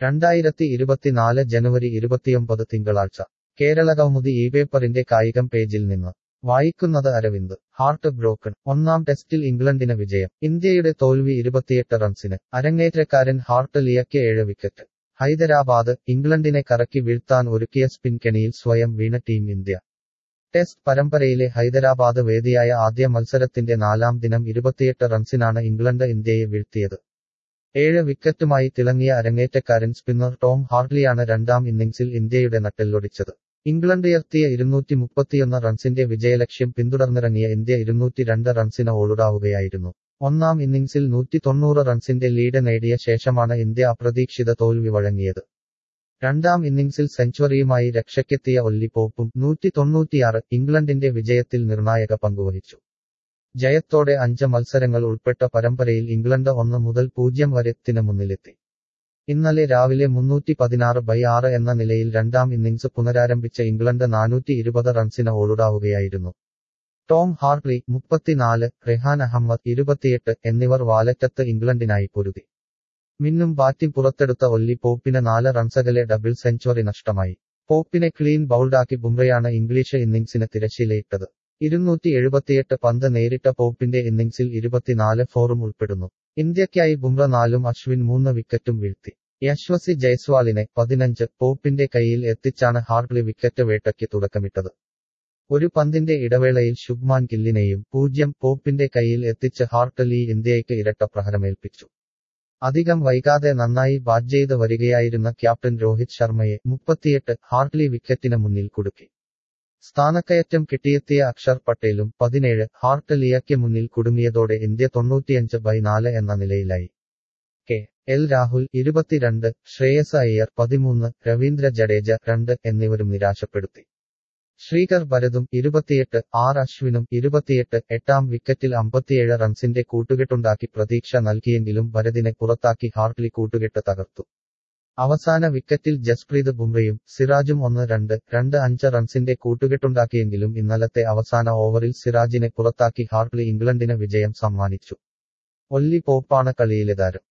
രണ്ടായിരത്തി ഇരുപത്തിനാല് ജനുവരി ഇരുപത്തിയൊമ്പത് തിങ്കളാഴ്ച കേരളകൗമുദി ഈ പേപ്പറിന്റെ കായികം പേജിൽ നിന്ന് വായിക്കുന്നത് അരവിന്ദ് ഹാർട്ട് ബ്രോക്കൺ ഒന്നാം ടെസ്റ്റിൽ ഇംഗ്ലണ്ടിന് വിജയം ഇന്ത്യയുടെ തോൽവി ഇരുപത്തിയെട്ട് റൺസിന് അരങ്ങേറ്റക്കാരൻ ഹാർട്ട് ലിയയ്ക്ക് ഏഴ് വിക്കറ്റ് ഹൈദരാബാദ് ഇംഗ്ലണ്ടിനെ കറക്കി വീഴ്ത്താൻ ഒരുക്കിയ സ്പിൻ കെണിയിൽ സ്വയം വീണ ടീം ഇന്ത്യ ടെസ്റ്റ് പരമ്പരയിലെ ഹൈദരാബാദ് വേദിയായ ആദ്യ മത്സരത്തിന്റെ നാലാം ദിനം ഇരുപത്തിയെട്ട് റൺസിനാണ് ഇംഗ്ലണ്ട് ഇന്ത്യയെ വീഴ്ത്തിയത് ഏഴ് വിക്കറ്റുമായി തിളങ്ങിയ അരങ്ങേറ്റക്കാരൻ സ്പിന്നർ ടോം ഹാർട്ട്ലിയാണ് രണ്ടാം ഇന്നിംഗ്സിൽ ഇന്ത്യയുടെ നട്ടെല്ലൊടിച്ചത് ഇംഗ്ലണ്ട് ഉയർത്തിയ ഇരുന്നൂറ്റി മുപ്പത്തിയൊന്ന് റൺസിന്റെ വിജയലക്ഷ്യം പിന്തുടർന്നിറങ്ങിയ ഇന്ത്യ ഇരുന്നൂറ്റി രണ്ട് റൺസിന് ഓളുടാവുകയായിരുന്നു ഒന്നാം ഇന്നിംഗ്സിൽ നൂറ്റി തൊണ്ണൂറ് റൺസിന്റെ ലീഡ് നേടിയ ശേഷമാണ് ഇന്ത്യ അപ്രതീക്ഷിത തോൽവി വഴങ്ങിയത് രണ്ടാം ഇന്നിംഗ്സിൽ സെഞ്ചുറിയുമായി രക്ഷയ്ക്കെത്തിയ ഒല്ലി പോപ്പും നൂറ്റി തൊണ്ണൂറ്റിയാറ് ഇംഗ്ലണ്ടിന്റെ വിജയത്തിൽ നിർണായക പങ്കുവഹിച്ചു ജയത്തോടെ അഞ്ച് മത്സരങ്ങൾ ഉൾപ്പെട്ട പരമ്പരയിൽ ഇംഗ്ലണ്ട് ഒന്ന് മുതൽ പൂജ്യം വരെത്തിന് മുന്നിലെത്തി ഇന്നലെ രാവിലെ മുന്നൂറ്റി പതിനാറ് ബൈ ആറ് എന്ന നിലയിൽ രണ്ടാം ഇന്നിംഗ്സ് പുനരാരംഭിച്ച ഇംഗ്ലണ്ട് നാനൂറ്റി ഇരുപത് റൺസിന് ഓളുടാവുകയായിരുന്നു ടോം ഹാർട്ട്ലി മുപ്പത്തിനാല് റെഹാൻ അഹമ്മദ് ഇരുപത്തിയെട്ട് എന്നിവർ വാലറ്റത്ത് ഇംഗ്ലണ്ടിനായി പൊരുതി മിന്നും ബാറ്റിംഗ് പുറത്തെടുത്ത ഒല്ലി പോപ്പിന് നാല് റൺസകലെ ഡബിൾ സെഞ്ചുറി നഷ്ടമായി പോപ്പിനെ ക്ലീൻ ബൗൾഡാക്കി ബുംറയാണ് ഇംഗ്ലീഷ് ഇന്നിംഗ്സിന് തിരശ്ശീലയിട്ടത് ഇരുന്നൂറ്റി എഴുപത്തിയെട്ട് പന്ത് നേരിട്ട പോപ്പിന്റെ ഇന്നിംഗ്സിൽ ഇരുപത്തിനാല് ഫോറും ഉൾപ്പെടുന്നു ഇന്ത്യയ്ക്കായി ബുംറ നാലും അശ്വിൻ മൂന്ന് വിക്കറ്റും വീഴ്ത്തി യശ്വസി ജയ്സ്വാളിനെ പതിനഞ്ച് പോപ്പിന്റെ കൈയിൽ എത്തിച്ചാണ് ഹാർട്ട്ലി വിക്കറ്റ് വേട്ടയ്ക്ക് തുടക്കമിട്ടത് ഒരു പന്തിന്റെ ഇടവേളയിൽ ശുഭ്മാൻ ഗില്ലിനെയും പൂജ്യം പോപ്പിന്റെ കൈയിൽ എത്തിച്ച് ഹാർട്ട്ലി ഇന്ത്യയ്ക്ക് ഇരട്ട പ്രഹരമേൽപ്പിച്ചു അധികം വൈകാതെ നന്നായി ബാറ്റ് ചെയ്ത് വരികയായിരുന്ന ക്യാപ്റ്റൻ രോഹിത് ശർമ്മയെ മുപ്പത്തിയെട്ട് ഹാർട്ട്ലി വിക്കറ്റിന് മുന്നിൽ കുടുക്കി സ്ഥാനക്കയറ്റം കിട്ടിയെത്തിയ അക്ഷർ പട്ടേലും പതിനേഴ് ഹാർട്ട് ലിയയ്ക്ക് മുന്നിൽ കുടുങ്ങിയതോടെ ഇന്ത്യ തൊണ്ണൂറ്റിയഞ്ച് ബൈ നാല് എന്ന നിലയിലായി കെ എൽ രാഹുൽ ഇരുപത്തിരണ്ട് ശ്രേയസ് അയ്യർ പതിമൂന്ന് രവീന്ദ്ര ജഡേജ രണ്ട് എന്നിവരും നിരാശപ്പെടുത്തി ശ്രീകർ ഭരതും ഇരുപത്തിയെട്ട് ആർ അശ്വിനും ഇരുപത്തിയെട്ട് എട്ടാം വിക്കറ്റിൽ അമ്പത്തിയേഴ് റൺസിന്റെ കൂട്ടുകെട്ടുണ്ടാക്കി പ്രതീക്ഷ നൽകിയെങ്കിലും ഭരതിനെ പുറത്താക്കി ഹാർട്ട്ലി കൂട്ടുകെട്ട് തകർത്തു അവസാന വിക്കറ്റിൽ ജസ്പ്രീത് ബുംറയും സിറാജും ഒന്ന് രണ്ട് രണ്ട് അഞ്ച് റൺസിന്റെ കൂട്ടുകെട്ടുണ്ടാക്കിയെങ്കിലും ഇന്നലത്തെ അവസാന ഓവറിൽ സിറാജിനെ പുറത്താക്കി ഹാർട്ട്ലി ഇംഗ്ലണ്ടിന് വിജയം സമ്മാനിച്ചു ഒല്ലി പോപ്പാണ് കളിയിലെ താരം